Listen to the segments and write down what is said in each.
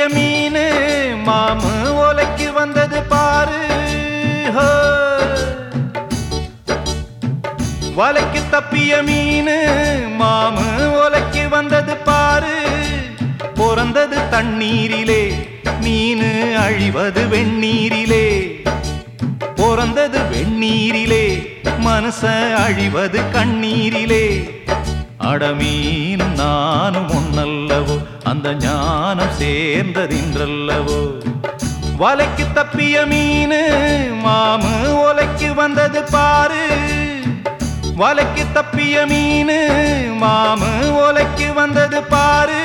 மீனு மாமு ஓலைக்கு வந்தது பாரு ஹோ. வலைக்கு தப்பிய மீனு மாமு ஓலைக்கு வந்தது பாரு பிறந்தது தண்ணீரிலே மீனு அழிவது வெந்நீரிலே பிறந்தது வெந்நீரிலே மனச அழிவது கண்ணீரிலே அடமீன் நானும் ஒன்னல்லவோ அந்த ஞானம் சேர்ந்ததின்றல்லவோ வலைக்கு தப்பிய மீனு மாமு ஓலைக்கு வந்தது பாரு வலைக்கு தப்பிய மீனு மாமு ஓலைக்கு வந்தது பாரு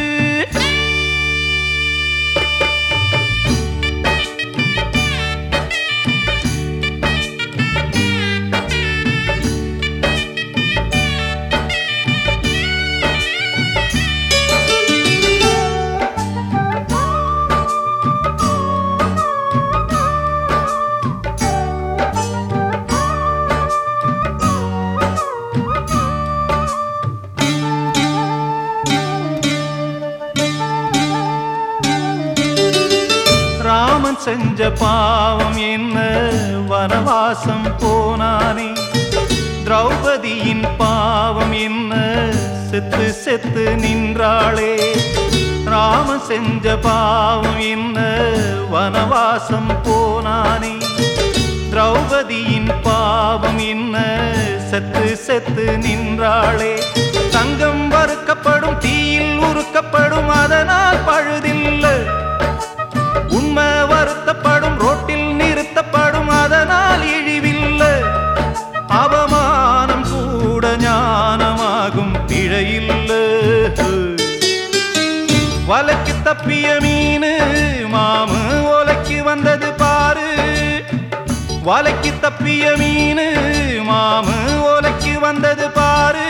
ராமன் செஞ்ச பாவம் என்ன வனவாசம் போனானே திரௌபதியின் பாவம் என்ன செத்து செத்து நின்றாளே ராமன் செஞ்ச பாவம் என்ன வனவாசம் போனானே திரௌபதியின் பாவம் என்ன செத்து செத்து நின்றாளே தங்கம் வறுக்கப்படும் தீயில் உருக்கப்படும் அதனால் பழுதில்லை உண்மை வருத்தப்படும் ரோட்டில் நிறுத்தப்படும் அதனால் இழிவில்லை அவமானம் கூட ஞானமாகும் பிழையில்லை வலைக்கு தப்பிய மீனு மாமு ஓலைக்கு வந்தது பாரு வலைக்கு தப்பிய மீனு மாமு ஓலைக்கு வந்தது பாரு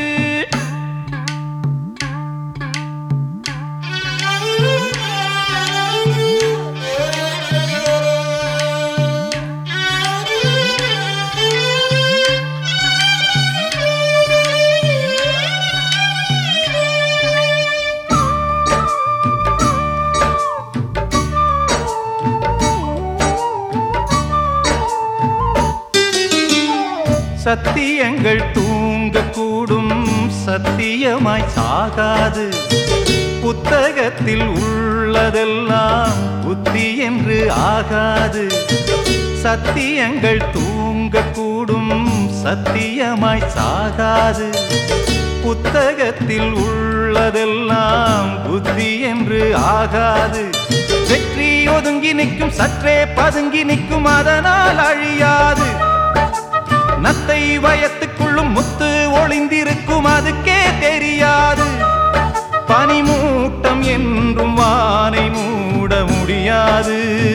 சத்தியங்கள் தூங்கக்கூடும் சத்தியமாய் சாகாது புத்தகத்தில் உள்ளதெல்லாம் புத்தி என்று ஆகாது சத்தியங்கள் தூங்கக்கூடும் சத்தியமாய் சாகாது புத்தகத்தில் உள்ளதெல்லாம் புத்தி என்று ஆகாது வெற்றி ஒதுங்கி நிற்கும் சற்றே பதுங்கி நிற்கும் அதனால் அழியாது நத்தை வயத்துக்குள்ளும் முத்து ஒளிந்திருக்கும் அதுக்கே தெரியாது பனிமூட்டம் என்றும் வானை மூட முடியாது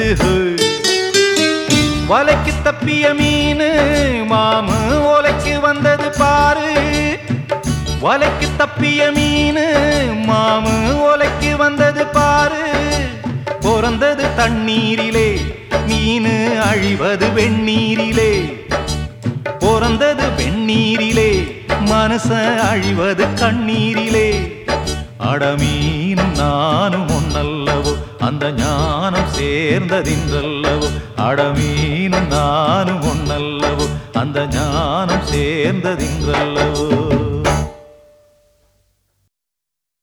வலைக்கு தப்பிய மீனு மாமு ஓலைக்கு வந்தது பாரு வலைக்கு தப்பிய மீனு மாமு ஓலைக்கு வந்தது பாரு பிறந்தது தண்ணீரிலே மீனு அழிவது வெந்நீரிலே பிறந்தது வெந்நீரிலே மனச அழிவது கண்ணீரிலே அடமீனும் நானும் ஒன்னல்லவோ அந்த ஞானம் சேர்ந்ததின்றல்லவோ அடமீனும் நானும் ஒன்னல்லவோ அந்த ஞானம் சேர்ந்ததின்றல்லவோ